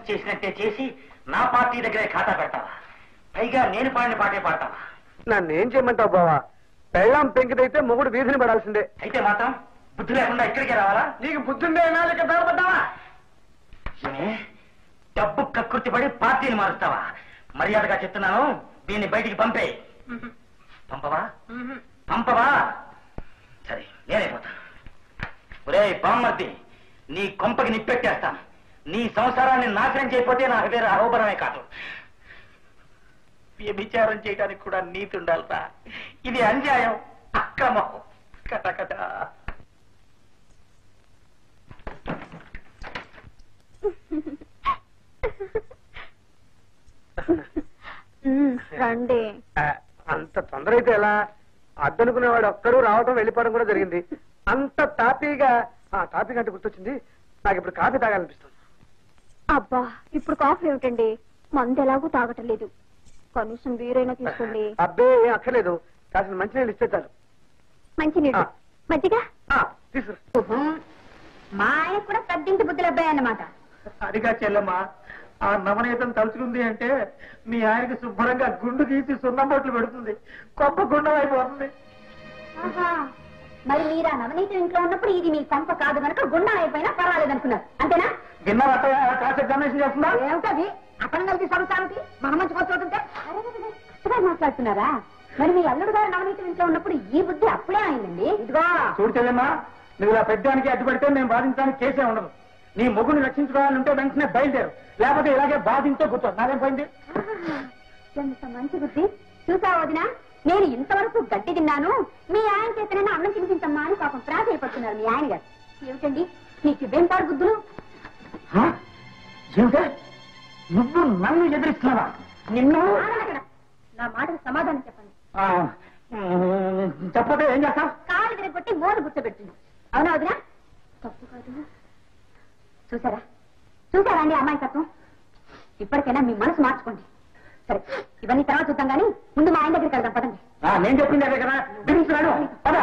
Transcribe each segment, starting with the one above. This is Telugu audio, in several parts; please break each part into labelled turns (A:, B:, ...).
A: చేసినట్టే చేసి నా పార్టీ దగ్గరే ఖాతా పెడతావా పైగా నేను పాడిన పాటే పాడతావా
B: నన్ను ఏం చేయమంటావు బావా పెళ్ళాం పెంకిదైతే మొగుడు వీధిని పడాల్సిందే
A: అయితే మాత్రం బుద్ధి లేకుండా ఇక్కడికే రావాలా
B: నీకు బుద్ధుండే నాలుక బాధపడ్డావా
A: ఏమే? డబ్బు కక్కుర్తి పడి పార్టీని మారుస్తావా మర్యాదగా చెప్తున్నాను దీన్ని బయటికి పంపే పంపవా పంపవా సరే నేనే పోతాను ఒరే బామ్మర్ది నీ కొంపకి నిప్పెట్టేస్తాను నీ సంసారాన్ని నాశనం చేయకపోతే నాకు వేరే అహోబరమే కాదు వ్యభిచారం చేయడానికి కూడా నీతి ఉండాలరా ఇది అన్యాయం అక్రమం కటకట
C: రండి
B: ఆ, అంత తొందర అయితే ఎలా అద్దనుకునేవాడు ఒక్కడు రావడం వెళ్ళిపోవడం కూడా జరిగింది అంత తాపీగా ఆ తాపీ అంటే గుర్తొచ్చింది నాకు ఇప్పుడు కాఫీ తాగాలనిపిస్తుంది
C: అబ్బా ఇప్పుడు కాఫీ ఏమిటండి మందు ఎలాగూ తాగటం లేదు కనీసం వీరైనా తీసుకోండి
B: అబ్బే ఏం అక్కర్లేదు కాసిన మంచినీళ్ళు ఇస్తే చాలు
C: మంచి నీళ్ళు
B: ఆ.
C: మజ్జిగ
B: ఆ, తీసుకురా
C: మా ఆయన కూడా పెద్దింటి బుద్ధులు అబ్బాయి అన్నమాట
B: అదిగా చెల్లమ్మా ఆ నవనీతం తలుచుకుంది అంటే మీ ఆయనకి శుభ్రంగా గుండు గీసి సున్నం బొట్లు పెడుతుంది కొంప గుండం అయిపోతుంది
C: ఆహా. మరి మీరు ఆ నవనీతి ఇంట్లో ఉన్నప్పుడు ఇది మీ పంప కాదు కనుక గుండా అయిపోయినా పర్వాలేదు అనుకున్నారు అంతేనా
B: విన్నారా కాస్త ఎగ్జామినేషన్ చేస్తుందా
C: ఏమిటది అతను కలిసి సంవత్సరానికి మన మంచి కూర్చోతుంటే అసలు మాట్లాడుతున్నారా మరి మీ అల్లుడు గారు నవనీతి ఇంట్లో ఉన్నప్పుడు ఈ బుద్ధి అప్పుడే అయిందండి ఇదిగో
B: చూడు చెల్లెమ్మా నువ్వు ఇలా పెద్దానికి అడ్డుపడితే మేము బాధించడానికి కేసే ఉండదు నీ మొగుని రక్షించుకోవాలంటే వెంటనే బయలుదేరు లేకపోతే ఇలాగే బాధించో కూర్చో నాదేం పోయింది
C: ఎంత మంచి బుద్ధి చూసావా వదినా నేను ఇంతవరకు గడ్డి తిన్నాను మీ ఆయన చేతనైనా అన్నం తినిపించమ్మా అని పాపం ప్రాధాయపడుతున్నారు మీ ఆయన గారు ఏమిటండి నీకు ఇవేం పాడు బుద్ధులు
A: హ? ఏమిటే నువ్వు నన్ను ఎదిరిస్తున్నావా నిన్ను
C: ఆగనక్కడ. నా మాటకు సమాధానం చెప్పండి
A: ఆ, ఉమ్, చెప్పతే ఏం చేస్తావు
C: కాలు విరగొట్టి మోరు గుర్తుపెట్టింది అవునా వదినా తప్పు కాదు చూసారా చూసారా అండి అమ్మాయి తత్వం ఇప్పటికైనా మీ మనసు మార్చుకోండి సరే ఇవన్నీ తర్వాత చూద్దాం కానీ ముందు మా ఆయన దగ్గరికి వెళ్దాం పదండి
A: ఆ, నేను చెప్పింది అదే కదా బిగించున్నాను పద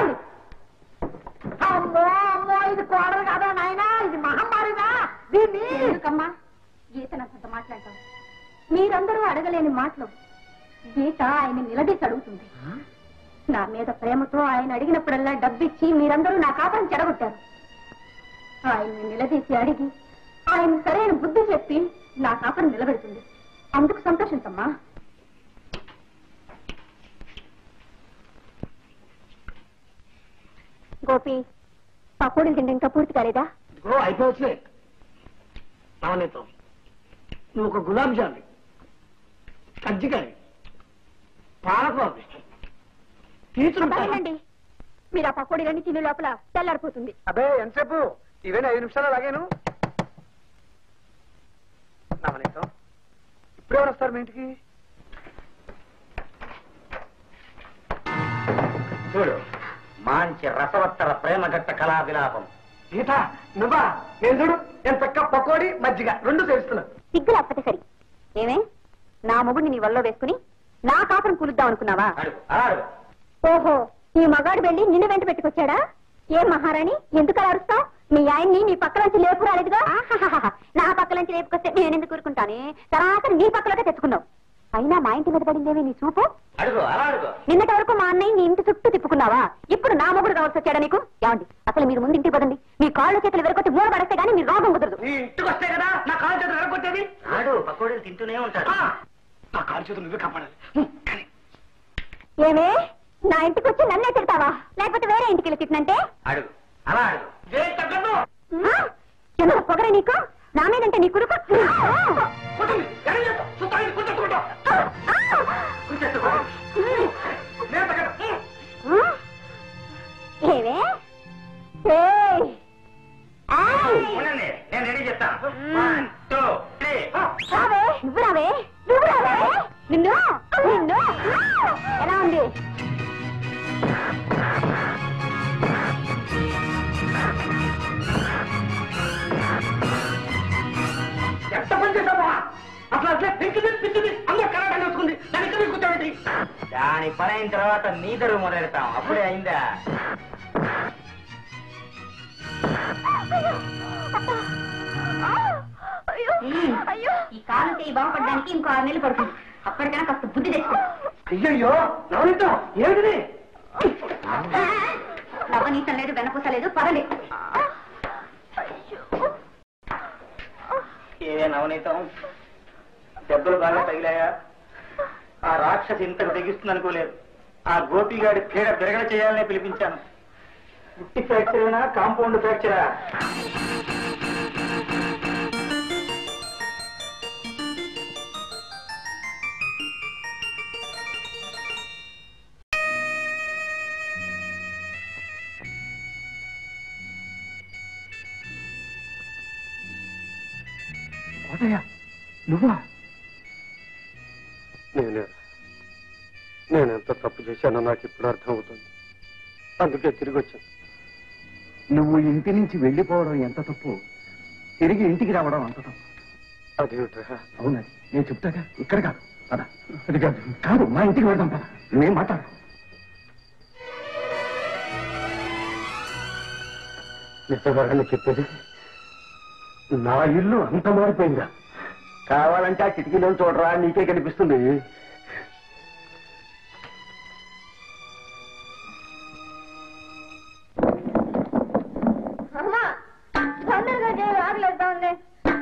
C: అమ్మో అమ్మో ఇది కోడలు కాదా నాయనా ఇది మహమ్మారినా దీన్ని ఎందుకమ్మా గీతనంత మాట్లాడతాం మీరందరూ అడగలేని మాటలు గీత ఆయన నిలదీసి అడుగుతుంది నా మీద ప్రేమతో ఆయన అడిగినప్పుడల్లా డబ్బిచ్చి మీరందరూ నా కాపాని చెడగొట్టారు ఆయన్ని నిలదీసి అడిగి ఆయన సరైన బుద్ధి చెప్పి నా కాపని నిలబెడుతుంది అందుకు సంతోషించమ్మా గోపి పకోడీలు తింటే ఇంకా పూర్తి కాలేదా
B: ఇదిగో అయిపోవచ్చులే నవనీతం నువ్వు ఒక గులాబ్ జామి కజ్జికాయ పాలకూర
C: పర్లేదండి మీరు ఆ పకోడీలన్నీ తినే లోపల తెల్లారిపోతుంది
B: అబ్బే ఎంతసేపు ఇవేనా ఐదు నిమిషాలు అలాగేను నవనీతం ఇప్పుడెవరు వస్తారు మీ ఇంటికి
A: చూడు మంచి రసవత్తర ప్రేమ గట్ట కళా విలాపం
B: గీత నువ్వా నేను చూడు నేను చక్క పకోడి మజ్జిగ రెండు చేస్తున్నా
C: సిగ్గు లేకపోతే సరి ఏమే నా మొగుడిని నీ వల్ల వేసుకుని నా కాపురం కూలుద్దాం అనుకున్నావా
A: అడుగు అలా అడుగు
C: ఓహో ఈ మగాడు వెళ్ళి నిన్ను వెంట పెట్టుకొచ్చాడా ఏం మహారాణి ఎందుకు అలా అరుస్తావు మీ ఆయన్ని నీ పక్కలోంచి లేపు రాలేదుగా ఆహాహాహా. నా పక్కలోంచి లేపుకొస్తే నేను ఎందుకు కూరుకుంటానే తర్వాత నీ పక్కలోకే తెచ్చుకున్నావు అయినా మా ఇంటి మీద పడిందేవి నీ చూపు
A: అడుగు అలా అడుగు
C: నిన్నటి వరకు మా అన్నయ్య నీ ఇంటి చుట్టూ తిప్పుకున్నావా ఇప్పుడు నా మొగుడు కావాల్సి వచ్చాడా నీకు ఏమండి అసలు మీరు ముందు ఇంటికి పదండి మీ కాళ్ళు చేతులు వెరకొట్టి మూల పడేస్తే గానీ మీ రోగం కుదరదు
B: నీ ఇంటికి వస్తే కదా నా కాలు చేతులు ఎరగొట్టేది
A: ఆడు పకోడీలు తింటూనే ఉంటాడు
B: ఆ, నా కాలు చేతులు నువ్వే కాపాడాలి హ్మ్, కానీ
C: ఏమే నా ఇంటికి వచ్చి నన్నే తిడతావా లేకపోతే వేరే ఇంటికి వెళ్ళి తిట్టినంటే
A: అడుగు అలా అడుగు
B: ఏం తగ్గదు
C: ఆ? ఎంత పొగరే నీకు నా మీదంటే నీ కురుకు
B: కొట్టండి ఎక్కడ చేస్తావు సుతాయి కుట్టేసుకుంటా కుట్టేసుకో నేను తగ్గదు హ్మ్.
C: ఏవే ఏయ్! ఏయ్!
A: ఉండండి నేను రెడీ చెప్తాను వన్ టూ త్రీ
C: రావే నువ్వు రావే నువ్వు రావే నిన్ను నిన్ను ఎలా ఉంది
B: ఎంత పని చేసావా అసలు అసలే పెంచుది పిచ్చుది అందరూ కరాట నేర్చుకుంది దాని ఇక్కడ కూర్చోబెట్టి
A: దాని పని అయిన తర్వాత నీ దరువు మొదలెడతాం అప్పుడే అయిందా
C: అయ్యో అయ్యో ఈ కాలు చేయి బాగుపడడానికి ఇంకో ఆరు నెలలు పడుతుంది అప్పటికైనా కాస్త బుద్ధి తెచ్చుకో
B: అయ్యయ్యో నవనీత ఏమిటిది
C: నవనీతం లేదు వెనపూస లేదు పదలే
A: ఏ నవనీతం దెబ్బలు బాగా తగిలాయా ఆ రాక్షసి ఇంతకు తెగిస్తుంది అనుకోలేదు ఆ గోపిగాడి పీడ బిరగడ చేయాలనే పిలిపించాను ఉట్టి ఫ్రాక్చరేనా కాంపౌండ్ ఫ్రాక్చరా
B: కోటయ్య నువ్వా నేనే నేను ఎంత తప్పు చేశానో నాకు ఇప్పుడు అర్థమవుతుంది అందుకే తిరిగి వచ్చాను
D: నువ్వు ఇంటి నుంచి వెళ్ళిపోవడం ఎంత తప్పు తిరిగి ఇంటికి రావడం అంత తప్పు
B: అదేమిట్రా
D: అవునది నేను చెప్తాగా ఇక్కడ కాదు పద అది కాదు కాదు మా ఇంటికి వెళ్దాం పద నువ్వేం మాట్లాడు
B: నిజంగానే చెప్పేది నా ఇల్లు అంత మారిపోయిందా
D: కావాలంటే ఆ కిటికీలో చూడరా నీకే కనిపిస్తుంది
C: అమ్మా తొందరగా చేయి ఆగలేస్తా ఉంది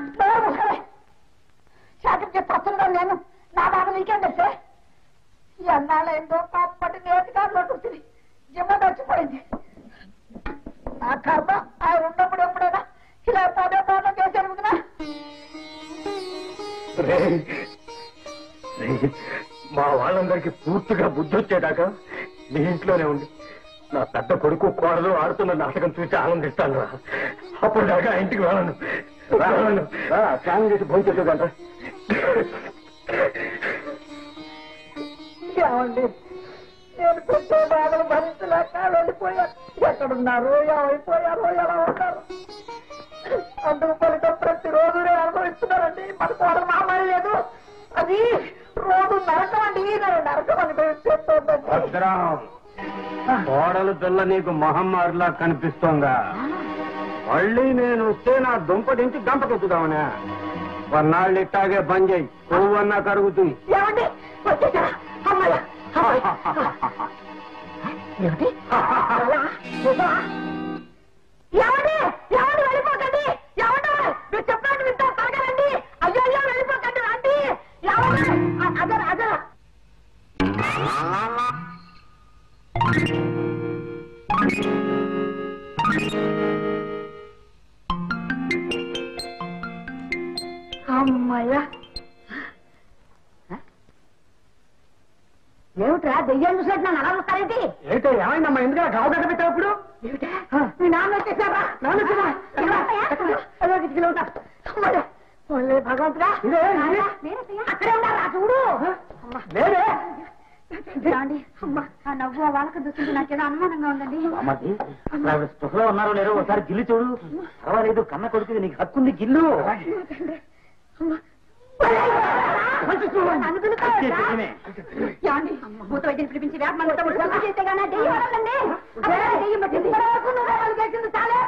C: చాకరి చెప్పి వస్తున్నాను నేను నా బాబు నీకేం తెలుసే ఎన్నాళ్ళు ఏంటో కప్పటి నేతి కారులో కూర్చుని జిమ్మ దచ్చిపోయింది ఆ కర్మ ఆయన ఉన్నప్పుడు ఎప్పుడైనా ఇలా పదే పాటలు చేశారు కదా
B: రేయ్, రేయ్, మా వాళ్ళందరికీ పూర్తిగా బుద్ధి వచ్చేదాకా నీ ఇంట్లోనే ఉండి నా పెద్ద కొడుకు కోడలు ఆడుతున్న నాటకం చూసి ఆనందిస్తాను రా అప్పుడు దాకా ఆ ఇంటికి వెళ్ళను వెళ్ళను.
D: స్నానం చేసి భోజనం చేసేదంట
C: ఏమండి నేను పెట్టే బాధలు భరించలేక వెళ్ళిపోయాను ఎక్కడున్నారు ఏమైపోయారో ఎలా ఉన్నారు అందుకు ఫలితం ప్రతిరోజు నేను అనుభవిస్తున్నారండి మన కోడలు మామయ్య లేదు అది రోజు నరకం అండి నేను నరకం అనుభవిస్తుందండి
B: భద్రం కోడలు పిల్ల నీకు మహమ్మారిలా కనిపిస్తోందా మళ్ళీ నేను వస్తే నా దుంపటించి గంపకెత్తుదామనే కొన్నాళ్ళు ఇట్టాగే బంద్ చేయి కొవ్వన్నా కరుగుతుంది
C: ఏమండి వచ్చేసారా అమ్మయ్య అమ్మయ్య. ఏమిటి అలా? నిజమా? ఏమండి ఏమండి వెళ్ళిపోకండి ఏమండి మీరు చెప్పినట్టు వింటా తాగలండి అయ్యో అయ్యో వెళ్ళిపోకండి రండి ఏమండి అ- అదర అదర అమ్మయ్య ఏమిట్రా దెయ్యం చూసినట్టు నన్ను అలా చూస్తారేంటి
B: ఏంటో ఏమైందమ్మా ఎందుకంటే గావు గడ్డ పెట్టావు ఇప్పుడు
C: ఏమిటా? మీ నాన్న వచ్చేసారా నాన్న వచ్చేసా అదో కిటికీలో ఉంటా అమ్మయ్య. ఓన్లీ భగవంతుడా
B: ఇదే, ఇదే.
C: నాన్న, అక్కడే ఉన్నారా చూడు అమ్మా.
B: లేదే
C: రాండి అమ్మా ఆ నవ్వు ఆ వాళ్ళకి చూస్తుంటే నాకేదో అనుమానంగా ఉందండి
A: అమ్మది ఆవిడ స్పృహలో ఉన్నారో లేరో ఒకసారి గిల్లి చూడు పర్వాలేదు కన్న కొడుకు నీకు హక్కుంది గిల్లు
C: నన్ను పిలుస్తావా?
A: నిజమే.
C: ఏమండి? భూత వైద్యుని పిలిపించి వేప మందుతో ముట్టుకుంటూ చేస్తే గానీ ఆ దెయ్యం వదలండి. అదే దెయ్యం పట్టింది. ఇప్పటివరకు నువ్వే వాళ్ళు చేసింది చాలే.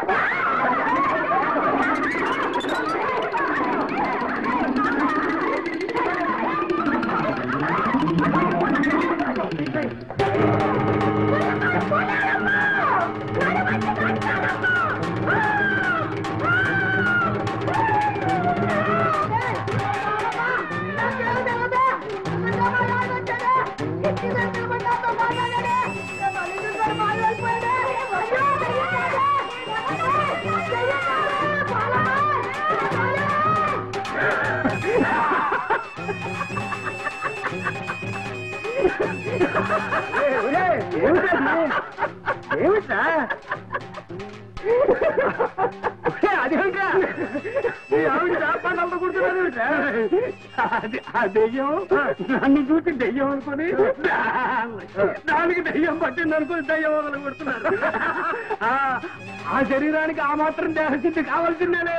B: ఏమిటా అదేమిటా మీ ఆవిడ చేపలు కూర్చున్నారేమిటా అది ఆ దెయ్యం నన్ను చూసి దెయ్యం అనుకుని దానికి దెయ్యం పట్టింది అనుకుని దెయ్యం వదలు కొడుతున్నారు ఆ, ఆ శరీరానికి ఆ మాత్రం దేహశుద్ధి కావాల్సిందేలే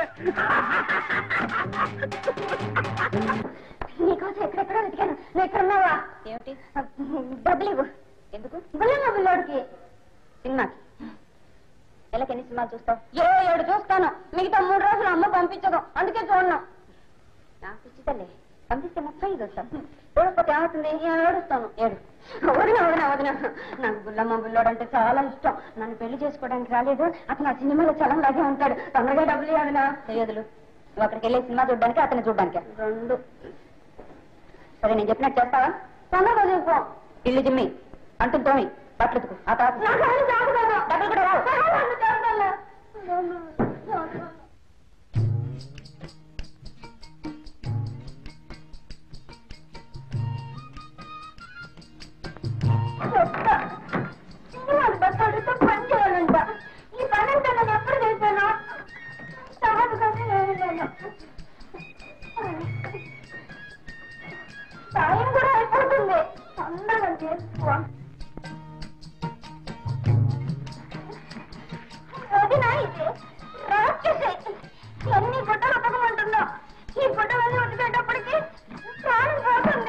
C: నీకోసం ఎక్కడెక్కడో వెతికాను నువ్వు ఎక్కడ ఉన్నావా ఏమిటి డబ్బులు ఇవ్వు ఎందుకు ఇవ్వలేమా పిల్లోడికి సినిమాకి నెలకి ఎన్ని సినిమాలు చూస్తావు ఏ ఏడు చూస్తాను మిగతా మూడు రోజులు అమ్మ పంపించదు అందుకే చూడను పిచ్చితల్లి పంపిస్తే ముప్పై ఇది వస్తాను ఏడకపోతే ఏమవుతుంది నేను ఏడుస్తాను ఏడు వదిన వదిన వదిన నాకు గుల్లమ్మ బుల్లోడు అంటే చాలా ఇష్టం నన్ను పెళ్లి చేసుకోవడానికి రాలేదు అతను ఆ సినిమాలో చలం లాగే ఉంటాడు తొందరగా డబ్బులు ఇవ్వదునా తెలియదులు నువ్వు అక్కడికి వెళ్ళి సినిమా చూడడానికి అతను చూడడానికి రెండు సరే నేను చెప్పినట్టు చేస్తావా తొందరగా చూసుకో ఇల్లు జిమ్మి అంటు తోమి బట్టలు ఉతుకు. ఆ తర్వాత డబ్బులు కూడా రావు సినిమాలు బట్టలతో పని చేయాలంట ఈ పని అంతా నేను ఎప్పుడు చేశాను సహజ కానీ నేను సాయం కూడా అయిపోతుంది తొందరగా చేసుకో వదినా ఇది రాక్షసి ఎన్ని గుడ్డలు ఉతకమంటుందో ఈ గుడ్డలన్నీ ఉతికేటప్పటికి ప్రాణం పోతుంది